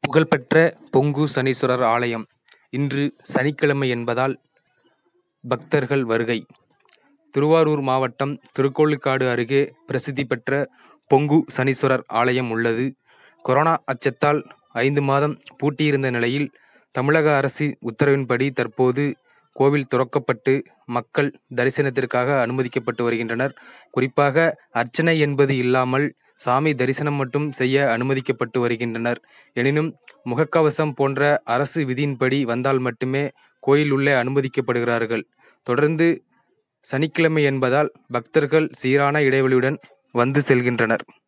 புகழ்பெற்ற பொங்கு சனீஸ்வரர் ஆலயம் இன்று சனிக்கிழமை என்பதால் பக்தர்கள் வருகை திருவாரூர் மாவட்டம் திருக்கோளுக்காடு அருகே பிரசித்தி பெற்ற பொங்கு சனீஸ்வரர் ஆலயம் உள்ளது கொரோனா அச்சத்தால் ஐந்து மாதம் பூட்டியிருந்த நிலையில் தமிழக அரசு உத்தரவின்படி தற்போது கோவில் துறக்கப்பட்டு மக்கள் தரிசனத்திற்காக அனுமதிக்கப்பட்டு வருகின்றனர் குறிப்பாக அர்ச்சனை என்பது இல்லாமல் சாமி தரிசனம் மட்டும் செய்ய அனுமதிக்கப்பட்டு வருகின்றனர் எனினும் முகக்கவசம் போன்ற அரசு விதியின்படி வந்தால் மட்டுமே கோயில் உள்ளே அனுமதிக்கப்படுகிறார்கள் தொடர்ந்து சனிக்கிழமை என்பதால் பக்தர்கள் சீரான இடைவெளியுடன் வந்து செல்கின்றனர்